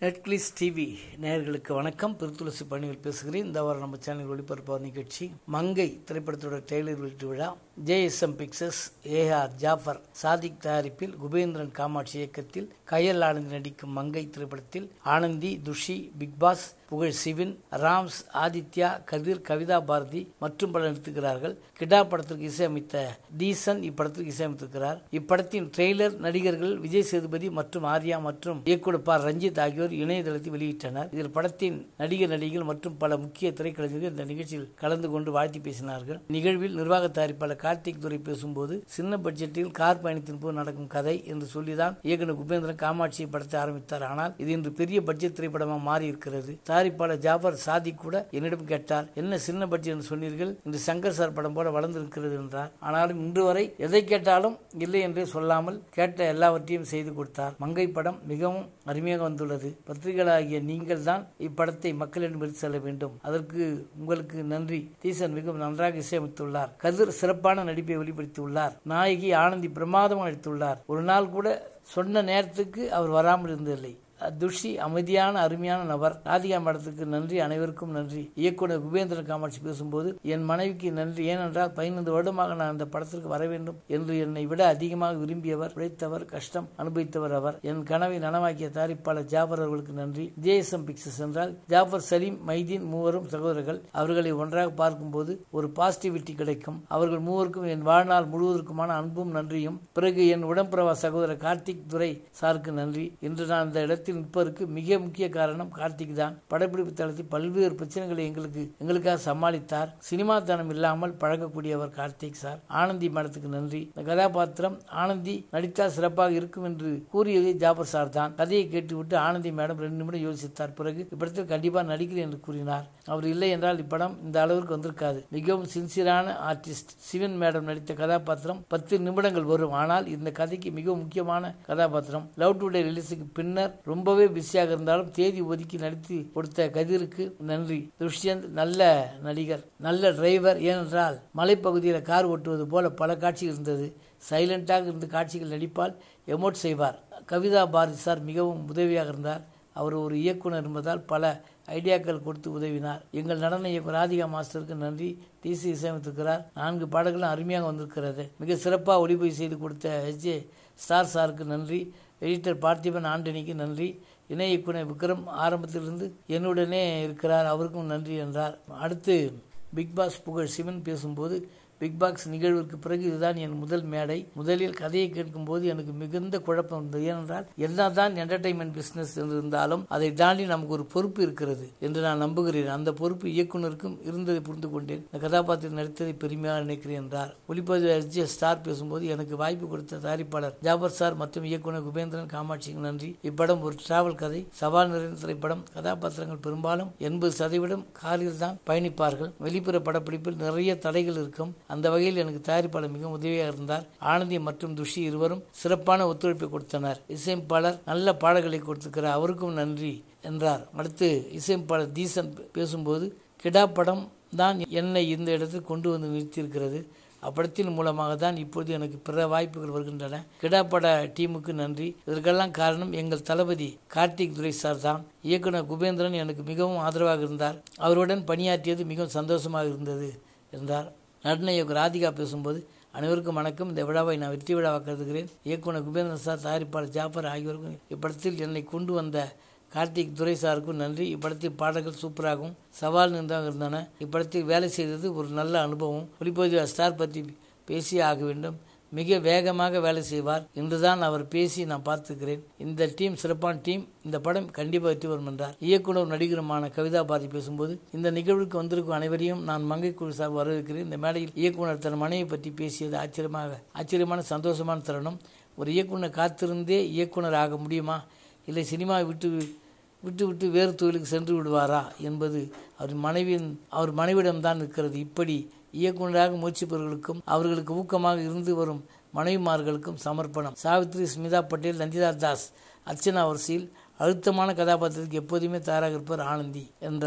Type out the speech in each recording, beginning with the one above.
நெட்கிளிஸ் TV நேயர்களுக்கு வணக்கம் திருத்துளசி பணியில் பேசுகிறேன் இந்த வாரம் நம்ம சேனல் ஒளிபரப்பார் நிகழ்ச்சி மங்கை திரைப்படத்தோட டெய்லர் வெளியீட்டு விழா JSM pictures AR Jaffer Sadiq தயாரிப்பில் குபேந்திரன் காமாட்சி இயக்கத்தில் கயல் ஆனந்தி நடிக்கும் மங்கை திரைப்படத்தில் ஆனந்தி துஷி பிக்பாஸ் புகழ் சிவின் ராம்ஸ் ஆதித்யா கதிர் கவிதா பாரதி மற்றும் பலர் நடித்துக்கிறார்கள் கிடா படத்திற்கு இசையமைத்த தீசன் இப்படத்திற்கு இசையமைத்திருக்கிறார் இப்படத்தின் ட்ரெய்லர் நடிகர்கள் விஜய் சேதுபதி மற்றும் ஆர்யா மற்றும் இயக்குனர் ப ரஞ்சித் ஆகியோர் இணையதளத்தில் வெளியிட்டனர் இதில் படத்தின் நடிகர் நடிகைகள் மற்றும் பல முக்கிய திரைக்கலைஞர்கள் இந்த நிகழ்ச்சியில் கலந்து கொண்டு வாழ்த்தி பேசினார்கள் நிகழ்வில் நிர்வாக தயாரிப்பாளர் கார்த்திக் துரை பேசும்போது சின்ன பட்ஜெட்டில் கார் பயணத்தின் போது நடக்கும் கதை என்று சொல்லிதான் இயக்குனர் குபேந்திரன் காமாட்சி படத்தை ஆரம்பித்தார் ஆனால் இது இன்று பெரிய பட்ஜெட் திரைப்படமாக மாறி இருக்கிறது தயாரிப்பாளர் ஜாஃபர் சாதிக் கூட என்னிடம் கேட்டார் என்ன சின்ன பட்ஜெட் என்று சொன்னீர்கள் இன்று சங்கர் சார் படம் போல வளர்ந்திருக்கிறது என்றார் ஆனாலும் இன்று வரை எதை கேட்டாலும் இல்லை என்றே சொல்லாமல் கேட்ட எல்லாவற்றையும் செய்து கொடுத்தார் மங்கை படம் மிகவும் அருமையாக வந்துள்ளது பத்திரிகைகளாகிய நீங்கள் தான் இப்படத்தை மக்களிடம் எடுத்து செல்ல வேண்டும் அதற்கு உங்களுக்கு நன்றி தீசன் மிகவும் நன்றாக இசையமைத்துள்ளார் கதிர் சிறப்பான நடிப்பை வெளிப்படுத்தியுள்ளார் நாயகி ஆனந்தி பிரமாதமாக நடித்துள்ளார் ஒரு நாள் கூட சொன்ன நேரத்துக்கு அவர் வராமல் இருந்ததில்லை துஷி அமைதியான அருமையான நபர் ராதிகா மேடத்துக்கு நன்றி அனைவருக்கும் நன்றி இயக்குனர் குபேந்திரன் காமாட்சி பேசும்போது என் மனைவிக்கு நன்றி ஏனென்றால் பதினைந்து வருடமாக நான் அந்த படத்திற்கு வர வேண்டும் என்று என்னை விட அதிகமாக விரும்பியவர் உழைத்தவர் கஷ்டம் அனுபவித்தவர் அவர் என் கனவை நனவாக்கிய தயாரிப்பாளர் ஜாஃபர் அவர்களுக்கு நன்றி ஜேஎஸ்எம் பிக்சர்ஸ் என்றால் ஜாஃபர் சலீம் மைதீன் மூவரும் சகோதரர்கள் அவர்களை ஒன்றாக பார்க்கும்போது ஒரு பாசிட்டிவிட்டி கிடைக்கும் அவர்கள் மூவருக்கும் என் வாழ்நாள் முழுவதற்குமான அன்பும் நன்றியும் பிறகு என் உடம்பிரவா சகோதரர் கார்த்திக் துரை சாருக்கு நன்றி இன்று நான் இந்த இடத்தில் இடத்தில் நிற்பதற்கு மிக முக்கிய காரணம் கார்த்திக் தான் படப்பிடிப்பு தளத்தில் பல்வேறு பிரச்சனைகளை எங்களுக்கு எங்களுக்காக சமாளித்தார் சினிமா தனம் இல்லாமல் பழகக்கூடியவர் கார்த்திக் சார் ஆனந்தி மேடத்துக்கு நன்றி இந்த கதாபாத்திரம் ஆனந்தி நடித்தால் சிறப்பாக இருக்கும் என்று கூறியது ஜாபர் சார் தான் கதையை கேட்டுவிட்டு ஆனந்தி மேடம் ரெண்டு நிமிடம் யோசித்தார் பிறகு இப்படத்தில் கண்டிப்பாக நடிக்கிறேன் என்று கூறினார் அவர் இல்லை என்றால் இப்படம் இந்த அளவிற்கு வந்திருக்காது மிகவும் சின்சியரான ஆர்டிஸ்ட் சிவன் மேடம் நடித்த கதாபாத்திரம் பத்து நிமிடங்கள் வரும் ஆனால் இந்த கதைக்கு மிகவும் முக்கியமான கதாபாத்திரம் லவ் டுடே ரிலீஸுக்கு பின்னர் ரொம்ப ரொம்பவே பிஸியாக இருந்தாலும் தேதி ஒதுக்கி நடித்து கொடுத்த கதிருக்கு நன்றி துஷ்யந்த் நல்ல நடிகர் நல்ல டிரைவர் ஏனென்றால் மலைப்பகுதியில் கார் ஓட்டுவது போல பல காட்சிகள் இருந்தது சைலண்டாக இருந்து காட்சிகள் நடிப்பால் எமோட் செய்வார் கவிதா பாரதி சார் மிகவும் உதவியாக இருந்தார் அவர் ஒரு இயக்குனர் என்பதால் பல ஐடியாக்கள் கொடுத்து உதவினார் எங்கள் நடன இயக்குனர் ராதிகா மாஸ்டருக்கு நன்றி டிசி இசையமைத்திருக்கிறார் நான்கு பாடல்களும் அருமையாக வந்திருக்கிறது மிக சிறப்பாக ஒளிபதிவு செய்து கொடுத்த எஸ் ஜே ஸ்டார் சாருக்கு நன்றி எடிட்டர் பார்த்திபன் ஆண்டனிக்கு நன்றி இணை இயக்குனர் விக்ரம் ஆரம்பத்திலிருந்து என்னுடனே இருக்கிறார் அவருக்கும் நன்றி என்றார் அடுத்து பிக்பாஸ் புகழ் சிவன் பேசும்போது பிக் பாக்ஸ் நிகழ்விற்கு பிறகு இதுதான் என் முதல் மேடை முதலில் கதையை கேட்கும் போது எனக்கு மிகுந்த குழப்பம் இருந்தது ஏனென்றால் என்னதான் என்டர்டைன்மெண்ட் பிசினஸ் இருந்தாலும் அதை தாண்டி நமக்கு ஒரு பொறுப்பு இருக்கிறது என்று நான் நம்புகிறேன் அந்த பொறுப்பு இயக்குனருக்கும் இருந்ததை புரிந்து கொண்டேன் இந்த கதாபாத்திரம் நடித்ததை பெருமையாக நினைக்கிறேன் என்றார் ஒளிப்பதிவு எஸ்ஜே ஸ்டார் பேசும்போது எனக்கு வாய்ப்பு கொடுத்த தயாரிப்பாளர் ஜாபர் சார் மற்றும் இயக்குனர் குபேந்திரன் காமாட்சிக்கு நன்றி இப்படம் ஒரு டிராவல் கதை சவால் நிறைந்த திரைப்படம் கதாபாத்திரங்கள் பெரும்பாலும் எண்பது சதவீதம் காரில் தான் பயணிப்பார்கள் வெளிப்புற படப்பிடிப்பில் நிறைய தடைகள் இருக்கும் அந்த வகையில் எனக்கு தயாரிப்பாளர் மிகவும் உதவியாக இருந்தார் ஆனந்தி மற்றும் துஷி இருவரும் சிறப்பான ஒத்துழைப்பை கொடுத்தனர் இசையமைப்பாளர் நல்ல பாடல்களை கொடுத்திருக்கிறார் அவருக்கும் நன்றி என்றார் அடுத்து இசையமைப்பாளர் தீசன் பேசும்போது கிடா படம் தான் என்னை இந்த இடத்தில் கொண்டு வந்து நிறுத்தியிருக்கிறது அப்படத்தின் மூலமாக தான் இப்போது எனக்கு பிற வாய்ப்புகள் வருகின்றன கிடாப்பட டீமுக்கு நன்றி இதற்கெல்லாம் காரணம் எங்கள் தளபதி கார்த்திக் துரை சார் தான் இயக்குனர் குபேந்திரன் எனக்கு மிகவும் ஆதரவாக இருந்தார் அவருடன் பணியாற்றியது மிகவும் சந்தோஷமாக இருந்தது என்றார் நடன இயக்குனர் ராதிகா பேசும்போது அனைவருக்கும் வணக்கம் இந்த விழாவை நான் வெற்றி விழாவாக கருதுகிறேன் இயக்குனர் குபேந்திரன் சார் தயாரிப்பாளர் ஜாஃபர் ஆகியோருக்கும் இப்படத்தில் என்னை கொண்டு வந்த கார்த்திக் துரை சாருக்கும் நன்றி இப்படத்தில் பாடல்கள் சூப்பராகவும் சவால் நின்றாக இருந்தன இப்படத்தில் வேலை செய்தது ஒரு நல்ல அனுபவம் ஒளிப்பதிவு ஸ்டார் பற்றி பேசியே ஆக வேண்டும் மிக வேகமாக வேலை செய்வார் என்றுதான் அவர் பேசி நான் பார்த்துக்கிறேன் இந்த டீம் சிறப்பான டீம் இந்த படம் கண்டிப்பாக வெற்றி வரும் என்றார் இயக்குனர் நடிகருமான கவிதா பாரதி பேசும்போது இந்த நிகழ்வுக்கு வந்திருக்கும் அனைவரையும் நான் மங்கை குழு சார் வரவேற்கிறேன் இந்த மேடையில் இயக்குனர் தன் மனைவி பற்றி பேசியது ஆச்சரியமாக ஆச்சரியமான சந்தோஷமான தருணம் ஒரு இயக்குனர் காத்திருந்தே இயக்குனர் ஆக முடியுமா இல்லை சினிமா விட்டு விட்டு விட்டு வேறு தொழிலுக்கு சென்று விடுவாரா என்பது அவர் மனைவியின் அவர் மனைவிடம்தான் இருக்கிறது இப்படி இயக்குநராக முயற்சிப்பவர்களுக்கும் அவர்களுக்கு ஊக்கமாக இருந்து வரும் மனைவிமார்களுக்கும் சமர்ப்பணம் சாவித்ரி ஸ்மிதா பட்டேல் நந்திதா தாஸ் அர்ச்சனா வரிசையில் அழுத்தமான கதாபாத்திரத்துக்கு எப்போதுமே தயாராக இருப்பார் ஆனந்தி என்றார்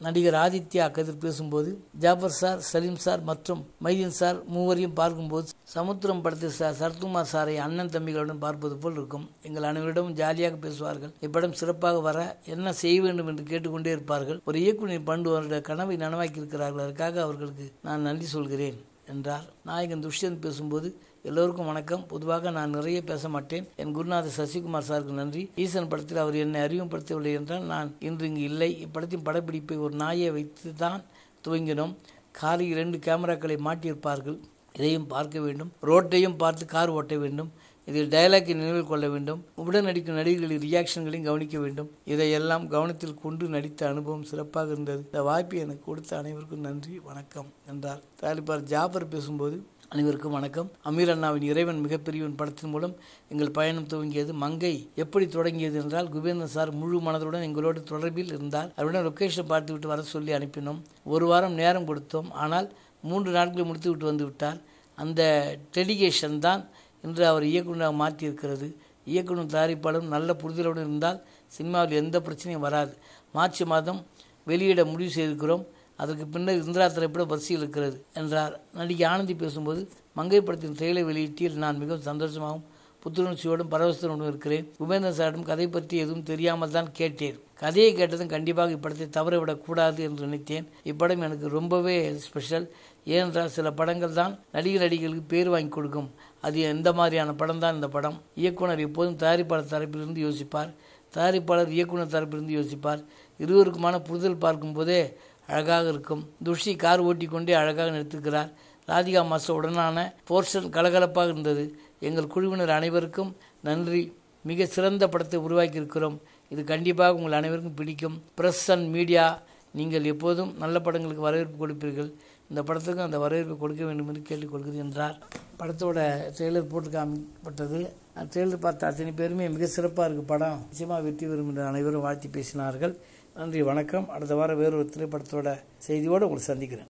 நடிகர் ஆதித்யா கதிர் பேசும்போது ஜாஃபர் சார் சலீம் சார் மற்றும் மைதீன் சார் மூவரையும் பார்க்கும்போது சமுத்திரம் படத்தில் சார் சரத்குமார் சாரை அண்ணன் தம்பிகளுடன் பார்ப்பது போல் இருக்கும் எங்கள் அனைவரிடமும் ஜாலியாக பேசுவார்கள் இப்படம் சிறப்பாக வர என்ன செய்ய வேண்டும் என்று கேட்டுக்கொண்டே இருப்பார்கள் ஒரு இயக்குநர் பண்டு அவருடைய கனவை நனவாக்கி இருக்கிறார்கள் அதற்காக அவர்களுக்கு நான் நன்றி சொல்கிறேன் என்றார் நாயகன் துஷ்யந்த் பேசும்போது எல்லோருக்கும் வணக்கம் பொதுவாக நான் நிறைய பேச மாட்டேன் என் குருநாதர் சசிகுமார் சாருக்கு நன்றி ஈசன் படத்தில் அவர் என்னை அறிமுகப்படுத்தவில்லை என்றால் நான் இன்று இங்கு இல்லை இப்படத்தின் படப்பிடிப்பை ஒரு நாயை வைத்து தான் துவங்கினோம் காரில் இரண்டு கேமராக்களை மாட்டியிருப்பார்கள் இதையும் பார்க்க வேண்டும் ரோட்டையும் பார்த்து கார் ஓட்ட வேண்டும் இதில் டயலாக்கை நினைவில் கொள்ள வேண்டும் உடன் நடிக்கும் நடிகர்களின் ரியாக்ஷன்களையும் கவனிக்க வேண்டும் இதையெல்லாம் கவனத்தில் கொண்டு நடித்த அனுபவம் சிறப்பாக இருந்தது இந்த வாய்ப்பை எனக்கு கொடுத்த அனைவருக்கும் நன்றி வணக்கம் என்றார் தயாரிப்பாளர் ஜாஃபர் பேசும்போது அனைவருக்கும் வணக்கம் அமீர் அண்ணாவின் இறைவன் மிகப்பெரியவன் படத்தின் மூலம் எங்கள் பயணம் துவங்கியது மங்கை எப்படி தொடங்கியது என்றால் குபேந்திரன் சார் முழு மனதுடன் எங்களோடு தொடர்பில் இருந்தார் அவருடன் லொக்கேஷன் பார்த்து விட்டு வர சொல்லி அனுப்பினோம் ஒரு வாரம் நேரம் கொடுத்தோம் ஆனால் மூன்று நாட்களில் முடித்து விட்டு வந்து விட்டார் அந்த டெடிகேஷன் தான் இன்று அவர் இயக்குநராக மாற்றியிருக்கிறது இயக்குனர் தயாரிப்பாளரும் நல்ல புரிதலுடன் இருந்தால் சினிமாவில் எந்த பிரச்சனையும் வராது மார்ச் மாதம் வெளியிட முடிவு செய்திருக்கிறோம் அதற்கு பின்னர் இந்திரா திரைப்பட வரிசையில் இருக்கிறது என்றார் நடிகை ஆனந்தி பேசும்போது மங்கை படத்தின் ட்ரெயிலை வெளியீட்டில் நான் மிகவும் சந்தோஷமாகவும் புத்துணர்ச்சியோடும் பரவசத்துடன் இருக்கிறேன் உபேந்திரன் சாரிடம் கதை பற்றி எதுவும் தெரியாமல் தான் கேட்டேன் கதையை கேட்டதும் கண்டிப்பாக இப்படத்தை தவறவிடக்கூடாது என்று நினைத்தேன் இப்படம் எனக்கு ரொம்பவே ஸ்பெஷல் ஏனென்றால் சில படங்கள் தான் நடிகர் நடிகர்களுக்கு பேர் வாங்கி கொடுக்கும் அது எந்த மாதிரியான படம் தான் இந்த படம் இயக்குனர் எப்போதும் தயாரிப்பாளர் தரப்பிலிருந்து யோசிப்பார் தயாரிப்பாளர் இயக்குனர் தரப்பிலிருந்து யோசிப்பார் இருவருக்குமான புரிதல் பார்க்கும்போதே அழகாக இருக்கும் துஷி கார் ஓட்டி கொண்டே அழகாக நிறுத்துகிறார் ராதிகா மாஸ்டர் உடனான போர்ஷன் கலகலப்பாக இருந்தது எங்கள் குழுவினர் அனைவருக்கும் நன்றி மிக சிறந்த படத்தை உருவாக்கி இருக்கிறோம் இது கண்டிப்பாக உங்கள் அனைவருக்கும் பிடிக்கும் ப்ரெஸ் அண்ட் மீடியா நீங்கள் எப்போதும் நல்ல படங்களுக்கு வரவேற்பு கொடுப்பீர்கள் இந்த படத்துக்கும் அந்த வரவேற்பை கொடுக்க வேண்டும் என்று கேட்டுக்கொள்கிறது என்றார் படத்தோட ட்ரெய்லர் போட்டு காமிப்பட்டது ட்ரெய்லர் பார்த்த அத்தனை பேருமே மிக சிறப்பாக இருக்குது படம் நிச்சயமாக வெற்றி பெறும் என்று அனைவரும் வாழ்த்தி பேசினார்கள் நன்றி வணக்கம் அடுத்த வாரம் வேறொரு திரைப்படத்தோட செய்தியோடு உங்களை சந்திக்கிறேன்